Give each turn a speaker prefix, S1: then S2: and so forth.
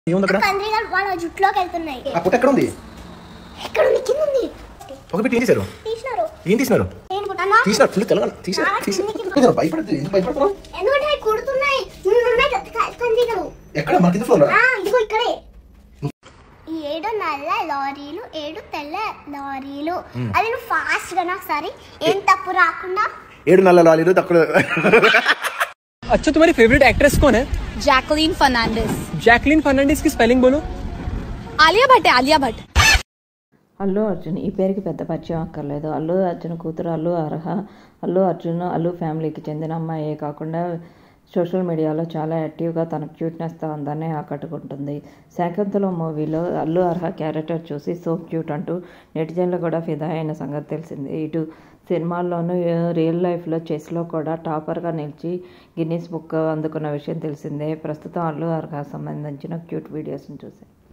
S1: ఏముంది అక్కడ
S2: కందిరీగలు వాళ్ళ జుట్టులోకి వెళ్తున్నాయి
S1: ఆ పుట్ట ఎక్కడ ఉంది
S2: ఎక్కడ ఉంది కింద ఉంది
S1: ఒక పెట్టి ఏం చేశారు
S2: తీసినారు
S1: ఏం తీసినారు
S2: నేను కుట్టానా?
S1: తీసినారు ఫుల్ తెలంగాణ తీసారు తీసారు భయపడదు ఎందుకు భయపడుతున్నావు
S2: ఎందుకంటే అవి కుడుతున్నాయి ఉమ్, ఉన్నాయి కదా, క- కందిరీగలు
S1: ఎక్కడ మన కింద ఫ్లోర్
S2: ఆ, ఇదిగో ఇక్కడే ఈ ఏడు నల్ల లారీలు ఏడు తెల్ల లారీలు అది నువ్వు ఫాస్ట్ గా నాకు సరే ఏం తప్పు రాకుండా
S1: ఏడు నల్ల లారీలు తక్కువ
S3: अच्छा तुम्हारी फेवरेट एक्ट्रेस कौन है
S4: जैकलीन फर्नांडिस
S3: जैकलिन फर्नांडिस की स्पेलिंग बोलो
S4: आलिया भट्ट है आलिया भट्ट
S5: అల్లు అర్జున్ ఈ పేరుకి పెద్ద పరిచయం అక్కర్లేదు అల్లు అర్జున్ కూతురు అల్లు అర్హ అల్లు అర్జున్ అల్లు ఫ్యామిలీకి చెందిన అమ్మాయే కాకుండా సోషల్ మీడియాలో చాలా యాక్టివ్గా తన క్యూట్నెస్తో అందరినీ ఆకట్టుకుంటుంది శాకంతలో మూవీలో అల్లు అర్హ క్యారెక్టర్ చూసి సో క్యూట్ అంటూ నెటిజన్లు కూడా ఫిదా అయిన సంగతి తెలిసింది ఇటు సినిమాల్లోనూ రియల్ లైఫ్లో చెస్లో కూడా టాపర్గా నిలిచి గిన్నీస్ బుక్ అందుకున్న విషయం తెలిసిందే ప్రస్తుతం అల్లు అర్హ సంబంధించిన క్యూట్ వీడియోస్ని చూసి